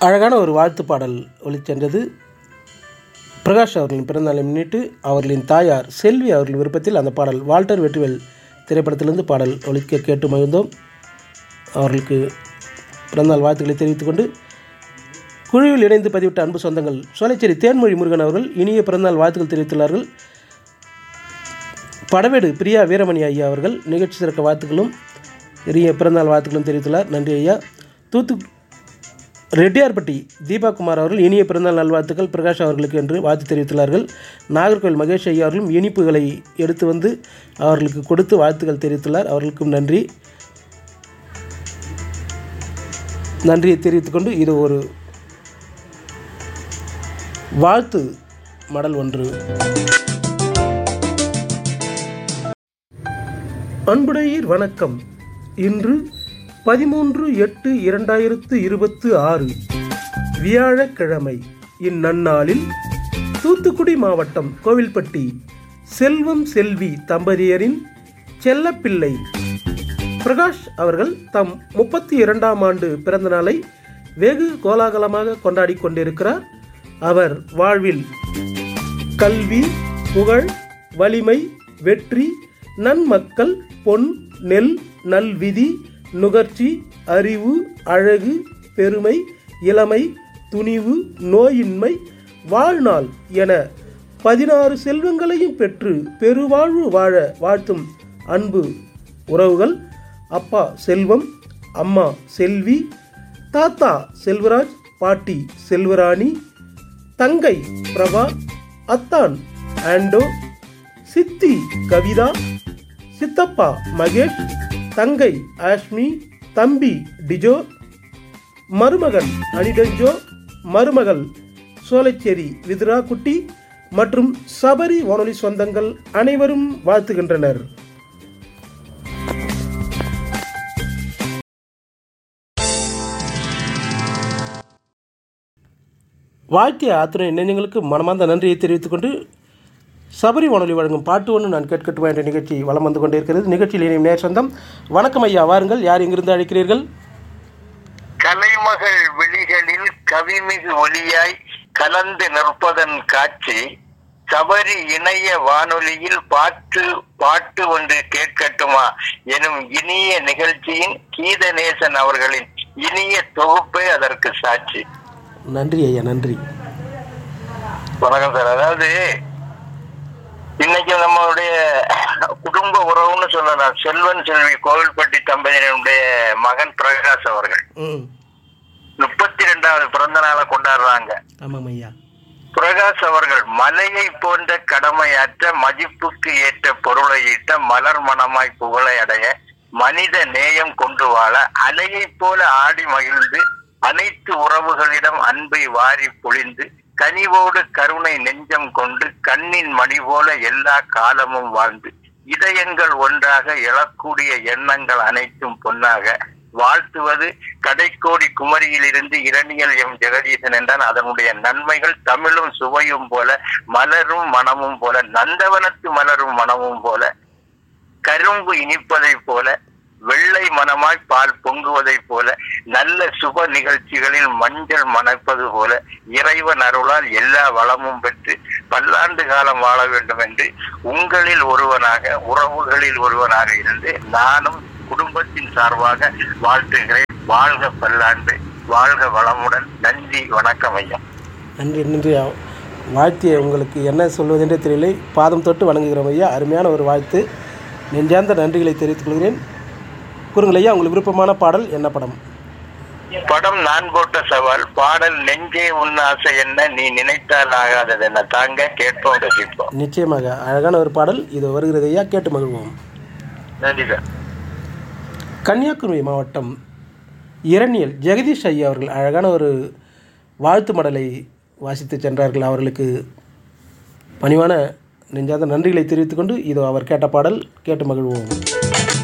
அழகான ஒரு வாழ்த்து பாடல் ஒளிச்சென்றது பிரகாஷ் அவர்களின் பிறந்தநாளை முன்னிட்டு அவர்களின் தாயார் செல்வி அவர்களின் விருப்பத்தில் அந்த பாடல் வால்டர் வெற்றிவேல் திரைப்படத்திலிருந்து பாடல் ஒலிக்க கேட்டு மகிழ்ந்தோம் அவர்களுக்கு பிறந்தநாள் வாழ்த்துக்களை தெரிவித்துக்கொண்டு குழுவில் இணைந்து பதிவிட்ட அன்பு சொந்தங்கள் சோலைச்சேரி தேன்மொழி முருகன் அவர்கள் இனிய பிறந்தநாள் வாழ்த்துக்கள் தெரிவித்துள்ளார்கள் படவேடு பிரியா வீரமணி ஐயா அவர்கள் நிகழ்ச்சி சிறக்க வாழ்த்துக்களும் இனிய பிறந்தநாள் வாழ்த்துக்களும் தெரிவித்துள்ளார் நன்றி ஐயா தூத்து ரெட்டியார்பட்டி தீபா குமார் அவர்கள் இனிய பிறந்தநாள் நல்வாழ்த்துக்கள் பிரகாஷ் அவர்களுக்கு என்று வாழ்த்து தெரிவித்துள்ளார்கள் நாகர்கோவில் மகேஷ் ஐயா அவர்களும் இனிப்புகளை எடுத்து வந்து அவர்களுக்கு கொடுத்து வாழ்த்துக்கள் தெரிவித்துள்ளார் அவர்களுக்கும் நன்றி நன்றியை தெரிவித்துக்கொண்டு இது ஒரு வாழ்த்து மடல் ஒன்று அன்புடையீர் வணக்கம் இன்று பதிமூன்று எட்டு இரண்டாயிரத்து இருபத்து ஆறு வியாழக்கிழமை இந்நன்னாளில் தூத்துக்குடி மாவட்டம் கோவில்பட்டி செல்வம் செல்வி தம்பதியரின் செல்லப்பிள்ளை பிரகாஷ் அவர்கள் தம் முப்பத்தி இரண்டாம் ஆண்டு பிறந்த நாளை வெகு கோலாகலமாக கொண்டாடி கொண்டிருக்கிறார் அவர் வாழ்வில் கல்வி புகழ் வலிமை வெற்றி நன்மக்கள் பொன் நெல் நல்விதி நுகர்ச்சி அறிவு அழகு பெருமை இளமை துணிவு நோயின்மை வாழ்நாள் என பதினாறு செல்வங்களையும் பெற்று பெருவாழ்வு வாழ வாழ்த்தும் அன்பு உறவுகள் அப்பா செல்வம் அம்மா செல்வி தாத்தா செல்வராஜ் பாட்டி செல்வராணி தங்கை பிரபா அத்தான் ஆண்டோ சித்தி கவிதா சித்தப்பா மகேஷ் தங்கை ஆஷ்மி தம்பி டிஜோ மருமகன் அனிடஞ்சோ மருமகள் சோலைச்சேரி விதுரா குட்டி மற்றும் சபரி வானொலி சொந்தங்கள் அனைவரும் வாழ்த்துகின்றனர் வாழ்க்கை ஆத்துணை நெஞ்சங்களுக்கு மனமார்ந்த நன்றியை தெரிவித்துக்கொண்டு சபரி வானொலி வழங்கும் பாட்டு ஒன்று நான் கேட்கட்டுமா என்ற நிகழ்ச்சி வலம் வந்து கொண்டிருக்கிறது நிகழ்ச்சியில் இணையும் நேர் சொந்தம் வணக்கம் ஐயா வாருங்கள் யார் இங்கிருந்து அழைக்கிறீர்கள் கலைமகள் விழிகளில் கவிமிகு ஒளியாய் கலந்து நிற்பதன் காட்சி சபரி இணைய வானொலியில் பாட்டு பாட்டு ஒன்று கேட்கட்டுமா எனும் இனிய நிகழ்ச்சியின் கீதநேசன் அவர்களின் இனிய தொகுப்பே அதற்கு சாட்சி நன்றி ஐயா நன்றி வணக்கம் சார் அதாவது இன்னைக்கு நம்மளுடைய குடும்ப உறவுன்னு சொல்லலாம் செல்வன் செல்வி கோவில்பட்டி தம்பதியினுடைய மகன் பிரகாஷ் அவர்கள் ம் முப்பத்தி ரெண்டாவது பிறந்த நாளை கொண்டாடுறாங்க ஆமாம் ஐயா பிரகாஷ் அவர்கள் மலையை போன்ற கடமையாற்ற மதிப்புக்கு ஏற்ற பொருளை ஈட்ட மலர் மனமாய் புகழை அடைய மனித நேயம் கொண்டு வாழ அலையைப் போல ஆடி மகிழ்ந்து அனைத்து உறவுகளிடம் அன்பை வாரி பொழிந்து கனிவோடு கருணை நெஞ்சம் கொண்டு கண்ணின் மணி போல எல்லா காலமும் வாழ்ந்து இதயங்கள் ஒன்றாக எழக்கூடிய எண்ணங்கள் அனைத்தும் பொன்னாக வாழ்த்துவது கடைக்கோடி குமரியிலிருந்து இரணியல் எம் ஜெகதீசன் என்றால் அதனுடைய நன்மைகள் தமிழும் சுவையும் போல மலரும் மனமும் போல நந்தவனத்து மலரும் மனமும் போல கரும்பு இனிப்பதைப் போல வெள்ளை மனமாய் பால் பொங்குவதைப் போல நல்ல சுப நிகழ்ச்சிகளில் மஞ்சள் மணப்பது போல இறைவன் அருளால் எல்லா வளமும் பெற்று பல்லாண்டு காலம் வாழ வேண்டும் என்று உங்களில் ஒருவனாக உறவுகளில் ஒருவனாக இருந்து நானும் குடும்பத்தின் சார்பாக வாழ்த்துகிறேன் வாழ்க பல்லாண்டு வாழ்க வளமுடன் நன்றி வணக்கம் ஐயா நன்றி நன்றி வாழ்த்திய உங்களுக்கு என்ன சொல்வதென்றே தெரியலை பாதம் தொட்டு வணங்குகிறோம் ஐயா அருமையான ஒரு வாழ்த்து நெஞ்சார்ந்த நன்றிகளை தெரிவித்துக் கொள்கிறேன் கூறுங்கள் ஐயா உங்களுக்கு விருப்பமான பாடல் என்ன படம் படம் நான் போட்ட சவால் பாடல் நெஞ்சே உன் ஆசை என்ன நீ நினைத்தால் ஆகாதது என்ன தாங்க கேட்போம் ரசிப்போம் நிச்சயமாக அழகான ஒரு பாடல் இது வருகிறது ஐயா கேட்டு மகிழ்வோம் நன்றி சார் கன்னியாகுமரி மாவட்டம் இரணியல் ஜெகதீஷ் ஐயா அவர்கள் அழகான ஒரு வாழ்த்து மடலை வாசித்து சென்றார்கள் அவர்களுக்கு பணிவான நெஞ்சாத நன்றிகளை தெரிவித்துக்கொண்டு இதோ அவர் கேட்ட பாடல் கேட்டு மகிழ்வோம்